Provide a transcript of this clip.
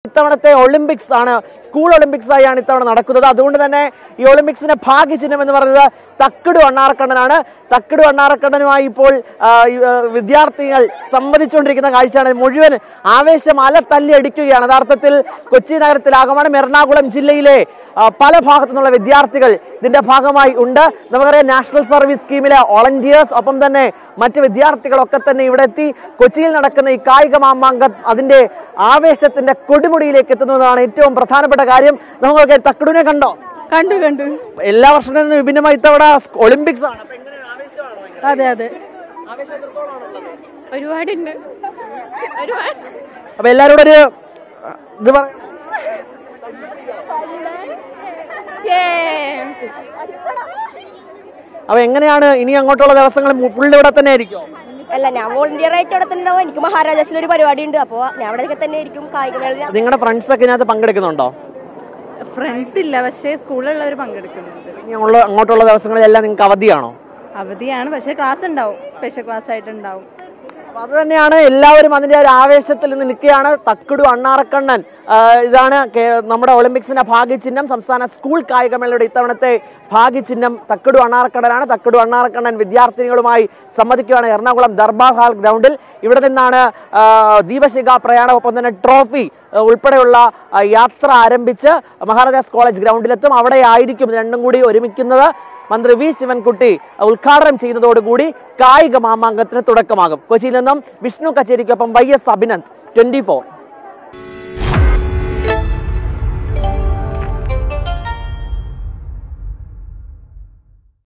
ഇത്തവണത്തെ ഒളിമ്പിക്സ് ആണ് school Olympics ആയാണ് ഇത്തവണ നടക്കുന്നത് അതുകൊണ്ട് തന്നെ ഈ ഒളിമ്പിക്സിന്റെ ഭാഗ്യചിഹ്നം എന്ന് പറയുന്നത് തക്കിടു അണ്ണാറക്കണ്ണനാണ് തക്കിടു അണ്ണാറക്കണ്ണനുമായി ഇപ്പോൾ ആ, ഈ, ആ, വിദ്യാർത്ഥികൾ സംവദിച്ചുകൊണ്ടിരിക്കുന്ന കാഴ്ചയാണ് മുഴുവൻ ആവേശം അല തല്ലി അടിക്കുകയാണ് യഥാർത്ഥത്തിൽ കൊച്ചി നഗരത്തിലാകമാനം എറണാകുളം ജില്ലയിലെ ആ, പല ഭാഗത്തു നിന്നുള്ള വിദ്യാർത്ഥികൾ ഇതിന്റെ ഭാഗമായി ഉണ്ട് നമുക്കറിയാം നാഷണൽ സർവീസ് സ്കീമിലെ വോളണ്ടിയേഴ്സ് ഒപ്പം തന്നെ മറ്റ് വിദ്യാർത്ഥികളൊക്കെ തന്നെ ഇവിടെ എത്തി കൊച്ചിയിൽ നടക്കുന്ന ഈ കായിക മാമാങ്കം അതിന്റെ ആവേശത്തിന്റെ കൊടുമുടിയിലേക്ക് എത്തുന്നതാണ് ഏറ്റവും പ്രധാനപ്പെട്ട കാര്യം നമുക്ക് തക്കടുവിനെ കണ്ടോ കണ്ടു കണ്ടു എല്ലാ വർഷത്തിൽ നിന്ന് വിഭിന്നമായി ഇത്തവണ ഒളിമ്പിക്സ് ആണ് അപ്പൊ എങ്ങനെയാണ് ആവേശമാണോ ഭയങ്കര? അതെ അതെ ആവേശം എത്രത്തോളമാണുള്ളത്? ഒരുപാടുണ്ട് ഒരുപാട് അപ്പൊ എല്ലാവരോടും ഒരു ആ, ഇത് പറയാം അപ്പൊ എങ്ങനെയാണ് ഇനി അങ്ങോട്ടുള്ള ദിവസങ്ങൾ ഫുള്ള് ഇവിടെ തന്നെ ആയിരിക്കും അല്ല ഞാൻ വോളണ്ടിയർ ആയിട്ട് അവിടെ തന്നെ ഉണ്ടാവും എനിക്ക് മഹാരാജാസിൽ ഒരു പരിപാടി ഉണ്ട് അപ്പോൾ ഞാൻ അവിടെ തന്നെ ആയിരിക്കും കായികമേള നിങ്ങളുടെ ഫ്രണ്ട്സ് ഒക്കെ ഇതിനകത്ത് പങ്കെടുക്കുന്നുണ്ടോ ഫ്രണ്ട്സ് ഇല്ല പക്ഷേ സ്കൂളിലുള്ളവർ പങ്കെടുക്കുന്നുണ്ട് ഇനി ഉള്ള അങ്ങോട്ടുള്ള ദിവസങ്ങളിലെല്ലാം നിങ്ങൾക്ക് അവധിയാണോ അവധിയാണ് പക്ഷേ ക്ലാസ് ഉണ്ടാവും സ്പെഷ്യൽ ക്ലാസ് ആയിട്ട് ഉണ്ടാവും അപ്പൊ അത് തന്നെയാണ് എല്ലാവരും അതിന്റെ ഒരു ആവേശത്തിൽ നിന്ന് നിൽക്കുകയാണ് തക്കുടു അണ്ണാറക്കണ്ണൻ ആ, ഇതാണ് കേ- നമ്മുടെ ഒളിമ്പിക്സിന്റെ ഭാഗ്യചിഹ്നം സംസ്ഥാന സ്കൂൾ കായികമേളയുടെ ഇത്തവണത്തെ ഭാഗ്യചിഹ്നം തക്കുടു അണ്ണാറക്കണ്ണനാണ് തക്കുടു അണ്ണാറക്കണ്ണൻ വിദ്യാർത്ഥിനികളുമായി സംവദിക്കുകയാണ് എറണാകുളം ദർബാർ ഹാൾ ഗ്രൗണ്ടിൽ ഇവിടെ നിന്നാണ് ആ, ദീപശിഖ പ്രയാണം ഒപ്പം തന്നെ ട്രോഫി ആ, ഉൾപ്പെടെയുള്ള ആ, യാത്ര ആരംഭിച്ച് മഹാരാജാസ് കോളേജ് ഗ്രൗണ്ടിലെത്തും അവിടെ ആയിരിക്കും ഇത് രണ്ടും കൂടി ഒരുമിക്കുന്നത് മന്ത്രി വി ശിവൻകുട്ടി ഉദ്ഘാടനം ചെയ്യുന്നതോടുകൂടി കായിക മാമാങ്കത്തിന് തുടക്കമാകും കൊച്ചിയിൽ നിന്നും വിഷ്ണു കച്ചേരിക്കൊപ്പം വൈ എസ് അഭിനന്ദ് ട്വന്റി